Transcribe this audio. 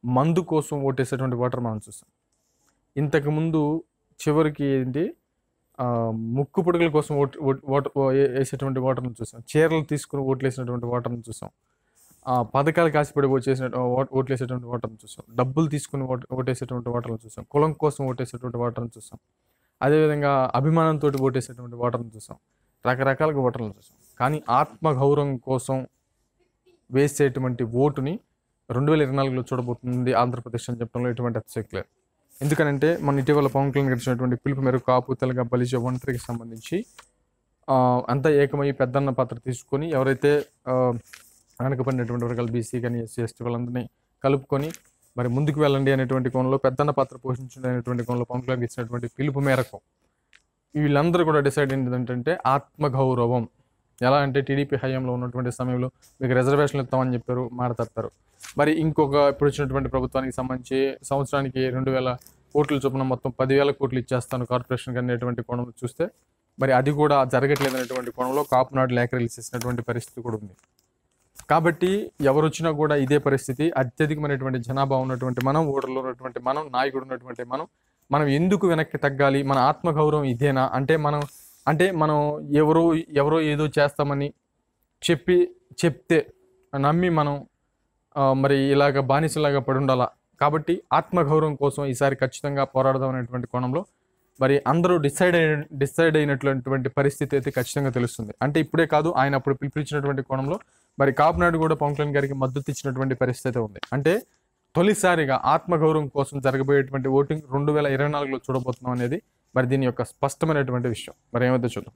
మందు కోసం ఓటేసేటువంటి ఓటర్ మనం చూసాం ఇంతకుముందు చివరికి ఏంటి ఆ, ముక్కు పుడకల కోసం ఓట్ ఓట్- ఓట్ ఓ- ఏ- వేసేటువంటి ఓటర్ని చూసాం చీరలు తీసుకుని ఓట్లు వేసినటువంటి ఓటర్ని చూసాం ఆ, పథకాలు కాసిపడి ఓట్ చేసిన ఓట్ ఓట్లు వేసేటువంటి ఓటర్ని చూసాం డబ్బులు తీసుకుని ఓట్ ఓటేసేటువంటి ఓటర్ని చూసాం కులం కోసం ఓటేసేటువంటి ఓటర్ని చూసాం అదేవిధంగా అభిమానంతో ఓటేసేటువంటి ఓటర్ని చూసాం రకరకాలుగా ఓటర్లను చూసాం కానీ ఆత్మగౌరవం కోసం వేసేటువంటి ఓటుని రెండు వేల ఇరవై నాలుగులో చూడబోతుంది ఆంధ్రప్రదేశ్ అని చెప్పడంలో ఎటువంటి అతిశక్తి లేదు ఎందుకనంటే మన ఇటీవల పవన్ కళ్యాణ్ గడిచినటువంటి పిలుపు మేరకు కాపు తెలగ బలిజ ఒంటరికి సంబంధించి ఆ, అంతా ఏకమై పెద్దన్న పాత్ర తీసుకొని ఎవరైతే ఆ, వెనకబడినటువంటి వర్గాలు బీసీ కానీ ఎస్సీ ఎస్టీ వాళ్ళందరినీ కలుపుకొని మరి ముందుకు వెళ్ళండి అనేటువంటి కోణంలో పెద్దన్న పాత్ర పోషించండి అనేటువంటి కోణంలో పవన్ కళ్యాణ్ ఇచ్చినటువంటి పిలుపు మేరకు వీళ్ళందరూ కూడా డిసైడ్ అయింది ఏంటంటే ఆత్మగౌరవం ఎలా అంటే టీడీపీ హయాంలో ఉన్నటువంటి సమయంలో మీకు రిజర్వేషన్లు ఇస్తామని చెప్పారు మాట తప్పారు మరి ఇంకొక ఇప్పుడు వచ్చినటువంటి ప్రభుత్వానికి సంబంధించి సంవత్సరానికి రెండు వేల కోట్ల చొప్పున మొత్తం పదివేల కోట్లు ఇచ్చేస్తాను కార్పొరేషన్కి అనేటువంటి కోణంలో చూస్తే మరి అది కూడా జరగట్లేదు అనేటువంటి కోణంలో కాపునాడు లేఖ రిలీజ్ చేసినటువంటి పరిస్థితి కూడా ఉంది కాబట్టి ఎవరు వచ్చినా కూడా ఇదే పరిస్థితి అత్యధికమైనటువంటి జనాభా ఉన్నటువంటి మనం ఓటర్లు ఉన్నటువంటి మనం నాయకుడు ఉన్నటువంటి మనం మనం ఎందుకు వెనక్కి తగ్గాలి మన ఆత్మగౌరవం ఇదేనా అంటే మనం అంటే మనం ఎవరో ఎవరో ఏదో చేస్తామని చెప్పి చెప్తే నమ్మి మనం ఆ, మరి ఇలాగ బానిసలాగా పడి ఉండాలా కాబట్టి ఆత్మగౌరవం కోసం ఈసారి ఖచ్చితంగా పోరాడదాం అనేటువంటి కోణంలో మరి అందరూ డిసైడ్ అయిన డిసైడ్ అయినటువంటి పరిస్థితి అయితే ఖచ్చితంగా తెలుస్తుంది అంటే ఇప్పుడే కాదు ఆయన అప్పుడు పిలిపించినటువంటి కోణంలో మరి కాపునాడు కూడా పవన్ కళ్యాణ్ గారికి మద్దతు ఇచ్చినటువంటి పరిస్థితి ఉంది అంటే తొలిసారిగా ఆత్మగౌరవం కోసం జరగబోయేటువంటి ఓటింగ్ రెండు వేల ఇరవై నాలుగులో చూడబోతున్నాం అనేది మరి దీని యొక్క స్పష్టమైనటువంటి విషయం మరి ఏమైతే చూద్దాం